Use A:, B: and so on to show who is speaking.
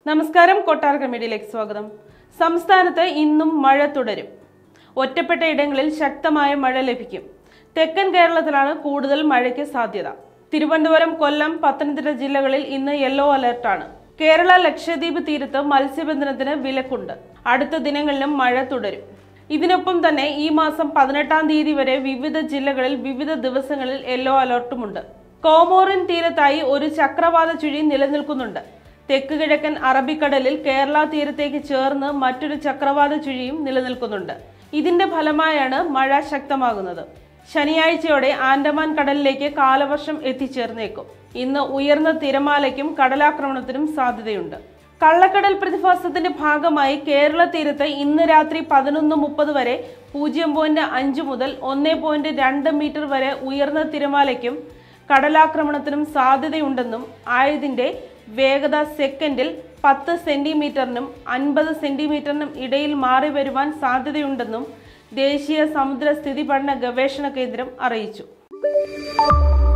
A: നമസ്കാരം കൊട്ടാര കമീഡിയിലേക്ക് സ്വാഗതം സംസ്ഥാനത്ത് ഇന്നും മഴ തുടരും ഒറ്റപ്പെട്ട ഇടങ്ങളിൽ ശക്തമായ മഴ ലഭിക്കും തെക്കൻ കേരളത്തിലാണ് കൂടുതൽ മഴയ്ക്ക് സാധ്യത തിരുവനന്തപുരം കൊല്ലം പത്തനംതിട്ട ജില്ലകളിൽ ഇന്ന് യെല്ലോ അലർട്ടാണ് കേരള ലക്ഷദ്വീപ് തീരത്ത് മത്സ്യബന്ധനത്തിന് വിലക്കുണ്ട് അടുത്ത ദിനങ്ങളിലും മഴ തുടരും ഇതിനൊപ്പം തന്നെ ഈ മാസം പതിനെട്ടാം തീയതി വരെ വിവിധ ജില്ലകളിൽ വിവിധ ദിവസങ്ങളിൽ യെല്ലോ അലർട്ടുമുണ്ട് കോമോറിൻ തീരത്തായി ഒരു ചക്രവാത ചുഴി നിലനിൽക്കുന്നുണ്ട് തെക്ക് കിഴക്കൻ അറബിക്കടലിൽ കേരള തീരത്തേക്ക് ചേർന്ന് മറ്റൊരു ചക്രവാത ചുഴിയും നിലനിൽക്കുന്നുണ്ട് ഇതിന്റെ ഫലമായാണ് മഴ ശക്തമാകുന്നത് ശനിയാഴ്ചയോടെ ആൻഡമാൻ കടലിലേക്ക് കാലവർഷം എത്തിച്ചേർന്നേക്കും ഇന്ന് ഉയർന്ന തിരമാലയ്ക്കും കടലാക്രമണത്തിനും സാധ്യതയുണ്ട് കള്ളക്കടൽ പ്രതിഭാസത്തിന്റെ ഭാഗമായി കേരള തീരത്ത് ഇന്ന് രാത്രി പതിനൊന്ന് മുപ്പത് വരെ പൂജ്യം പോയിന്റ് അഞ്ച് മുതൽ ഒന്ന് പോയിന്റ് രണ്ട് മീറ്റർ വരെ ഉയർന്ന തിരമാലയ്ക്കും കടലാക്രമണത്തിനും സാധ്യതയുണ്ടെന്നും ആയതിന്റെ വേഗത സെക്കൻഡിൽ പത്ത് സെന്റിമീറ്ററിനും അൻപത് സെന്റിമീറ്ററിനും ഇടയിൽ മാറി വരുവാൻ സാധ്യതയുണ്ടെന്നും ദേശീയ സമുദ്ര സ്ഥിതി പഠന ഗവേഷണ കേന്ദ്രം അറിയിച്ചു